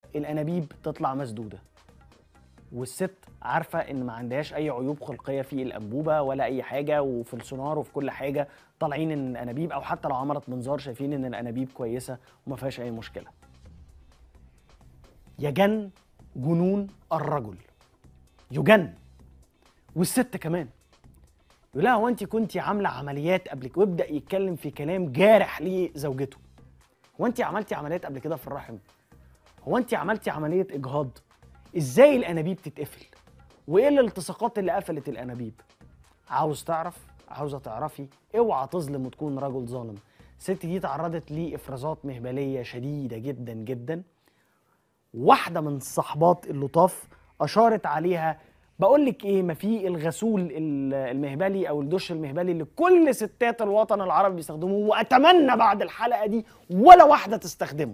الانابيب تطلع مسدوده والست عارفه ان ما عندهاش اي عيوب خلقيه في الانبوبه ولا اي حاجه وفي السونار وفي كل حاجه طالعين ان الانابيب او حتى لو عملت منظار شايفين ان الانابيب كويسه وما فيهاش اي مشكله يجن جنون الرجل يجن والست كمان يقول لها هو انت كنت عامله عمليات قبل كده ويبدا يتكلم في كلام جارح لزوجته هو انت عملتي عمليات قبل كده في الرحم هو انت عملتي عمليه اجهاض ازاي الانابيب تتقفل وايه الالتصاقات اللي قفلت الانابيب عاوز تعرف عاوزه تعرفي اوعى تظلم وتكون رجل ظالم الست دي تعرضت لافرازات مهبليه شديده جدا جدا واحده من الصحبات اللطاف اشارت عليها بقول لك ايه ما في الغسول ال- المهبلي او الدش المهبلي اللي كل ستات الوطن العربي بيستخدموه واتمنى بعد الحلقه دي ولا واحده تستخدمه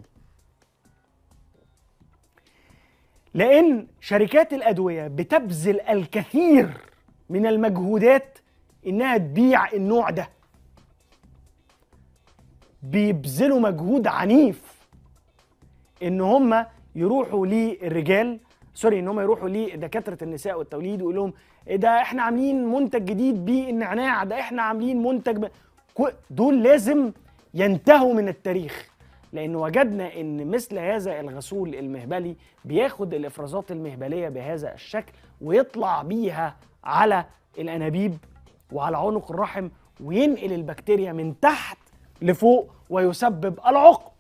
لان شركات الادويه بتبذل الكثير من المجهودات انها تبيع النوع ده بيبذلوا مجهود عنيف ان هم يروحوا للرجال سوري ان هم يروحوا لدكاتره النساء والتوليد ويقول لهم إيه ده احنا عاملين منتج جديد بالنعناع ده احنا عاملين منتج ب... كو- دول لازم ينتهوا من التاريخ لان وجدنا ان مثل هذا الغسول المهبلي بياخد الافرازات المهبليه بهذا الشكل ويطلع بيها على الانابيب وعلى عنق الرحم وينقل البكتيريا من تحت لفوق ويسبب العقم